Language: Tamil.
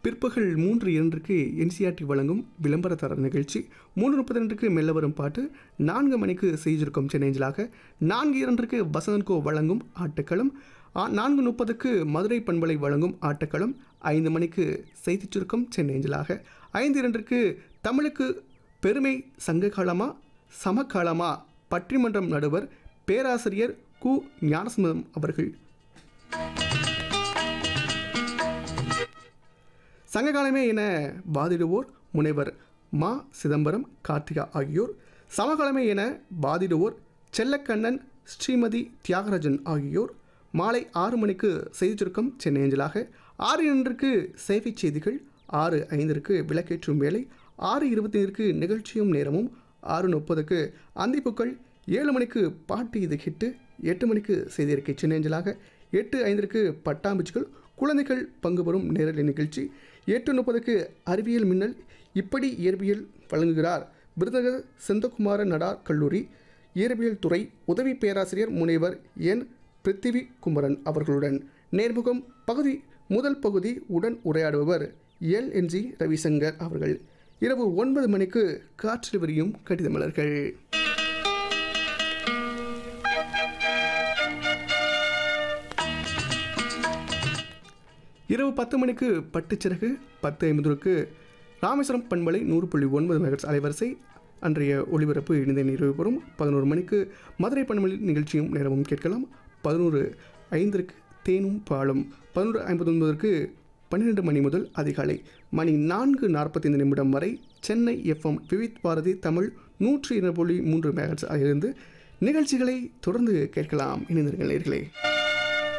பிற்பகல் மூன்று இரண்டுக்கு என்சிஆர்டி வழங்கும் விளம்பரத்தர நிகழ்ச்சி மூன்று முப்பத்தி ரெண்டுக்கு மெல்ல வரும் பாட்டு நான்கு மணிக்கு செய்திருக்கும் சென்னைஞ்சலாக நான்கு இரண்டுக்கு வசந்தன்கோ வழங்கும் ஆட்டுக்களம் ஆ- நான்கு முப்பதுக்கு மதுரை பண்பலை வழங்கும் ஆட்டக்களம் ஐந்து மணிக்கு செய்திச் சுருக்கம் சென்னைஞ்சலாக ஐந்து இரண்டுக்கு தமிழுக்கு பெருமை சங்ககாலமா சமகாலமா பட்டிமன்றம் நடுவர் பேராசிரியர் கு ஞானசம்பந்தம் அவர்கள் சங்ககாலமே என வாதிடுவோர் முனைவர் மா சிதம்பரம் கார்த்திகா ஆகியோர் சமகாலமே என வாதிடுவோர் செல்லக்கண்ணன் ஸ்ரீமதி தியாகராஜன் ஆகியோர் மாலை ஆறு மணிக்கு செய்திச் சுருக்கம் சென்னை அஞ்சலாக ஆறு இரண்டிற்கு சேவை செய்திகள் ஆறு ஐந்திற்கு விளக்கேற்றும் வேலை ஆறு இருபத்தைந்திற்கு நிகழ்ச்சியும் நேரமும் ஆறு முப்பதுக்கு அந்திப்புக்கள் ஏழு மணிக்கு பாட்டு இது ஹிட்டு எட்டு மணிக்கு செய்திருக்கை சென்னை அஞ்சலாக எட்டு ஐந்திற்கு பட்டாம்பூச்சிகள் குழந்தைகள் பங்கு பெறும் நேரலை நிகழ்ச்சி எட்டு முப்பதுக்கு அறிவியல் மின்னல் இப்படி இயற்பியல் வழங்குகிறார் விருதுநகர் செந்தகுமார நடார் கல்லூரி இயற்பியல் துறை உதவி பேராசிரியர் முனைவர் என் பிருத்திவி குமரன் அவர்களுடன் நேர்முகம் பகுதி முதல் பகுதி உடன் உரையாடுபவர் எல் என்ஜி ரவிசங்கர் அவர்கள் இரவு ஒன்பது மணிக்கு காற்றில் விரியும் கடித மலர்கள் இரவு பத்து மணிக்கு பட்டுச்சிறகு பத்து ஐம்பதுக்கு ராமேஸ்வரம் பண்பலை நூறு புள்ளி ஒன்பது மெகட்ஸ் அலைவரிசை அன்றைய ஒளிபரப்பு இணைந்த நிறைவு பெறும் பதினோரு மணிக்கு மதுரை பண்பலை நிகழ்ச்சியும் நேரமும் கேட்கலாம் பதினோரு ஐந்திற்கு தேனும் பாலும் பதினொன்று ஐம்பத்தி ஒன்பதற்கு பன்னிரெண்டு மணி முதல் அதிகாலை மணி நான்கு நாற்பத்தைந்து நிமிடம் வரை சென்னை எஃப்எம் விவித் பாரதி தமிழ் நூற்றி இரண்டு புள்ளி மூன்று மெகட்ஸ் இருந்து நிகழ்ச்சிகளை தொடர்ந்து கேட்கலாம் இணைந்திருங்கள் நேர்களே